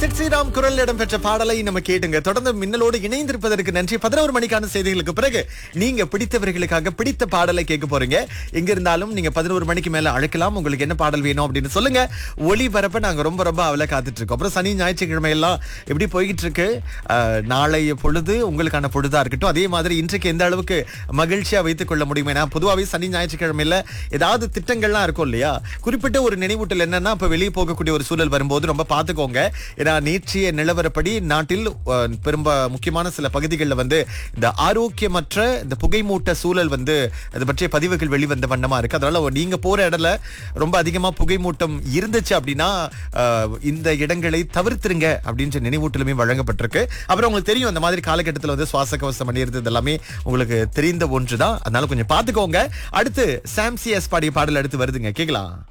chit Sriram குரல் இடம்பெற்ற பாடலை நம்ம கேட்டுங்க தொடர்ந்து மின்னலோடு இணைந்திருப்பதற்கு நன்றி பதினோரு மணிக்கான செய்திகளுக்கு பிறகு நீங்க பிடித்தவர்களுக்காக பிடித்த பாடலை கேட்க போறீங்க எங்க இருந்தாலும் நீங்க பதினோரு மணிக்கு மேல அழைக்கலாம் உங்களுக்கு என்ன பாடல் வேணும் அப்படின்னு சொல்லுங்க ஒளிபரப்ப நாங்க ரொம்ப ரொம்ப அவளை காத்துட்டு இருக்கோம் அப்புறம் சனி ஞாயிற்றுக்கிழமை எல்லாம் எப்படி போய்கிட்டு இருக்கு அஹ், நாளைய பொழுது உங்களுக்கான பொழுதா இருக்கட்டும் அதே மாதிரி இன்றைக்கு எந்த அளவுக்கு மகிழ்ச்சியா வைத்துக் கொள்ள முடியும் ஏன்னா பொதுவாகவே சனி ஞாயிற்றுக்கிழமையில ஏதாவது திட்டங்கள்லாம் இருக்கும் இல்லையா குறிப்பிட்ட ஒரு நினைவூட்டல் என்னன்னா இப்ப வெளியே போகக்கூடிய ஒரு சூழல் வரும்போது ரொம்ப பாத்துக்கோங்க ஏன்னா நேற்றைய நிலவரப்படி நாட்டில் அஹ், பெரும்ப முக்கியமான சில பகுதிகளில் வந்து இந்த ஆரோக்கியமற்ற இந்த புகைமூட்ட சூழல் வந்து அது பற்றிய பதிவுகள் வெளிவந்த வண்ணமா இருக்கு அதனால நீங்க போற இடத்துல ரொம்ப அதிகமா புகைமூட்டம் இருந்துச்சு அப்படின்னா அஹ், இந்த இடங்களை தவிர்த்துருங்க அப்படின்ற நினைவூட்டலுமே வழங்கப்பட்டிருக்கு அப்புறம் உங்களுக்கு தெரியும் அந்த மாதிரி காலகட்டத்தில் வந்து சுவாச கவசம் அணியிறது எல்லாமே உங்களுக்கு தெரிந்த ஒன்றுதான் அதனால கொஞ்சம் பாத்துக்கோங்க அடுத்து சாம்சிஎஸ் பாடிய பாடல் அடுத்து வருதுங்க கேக்கலாம்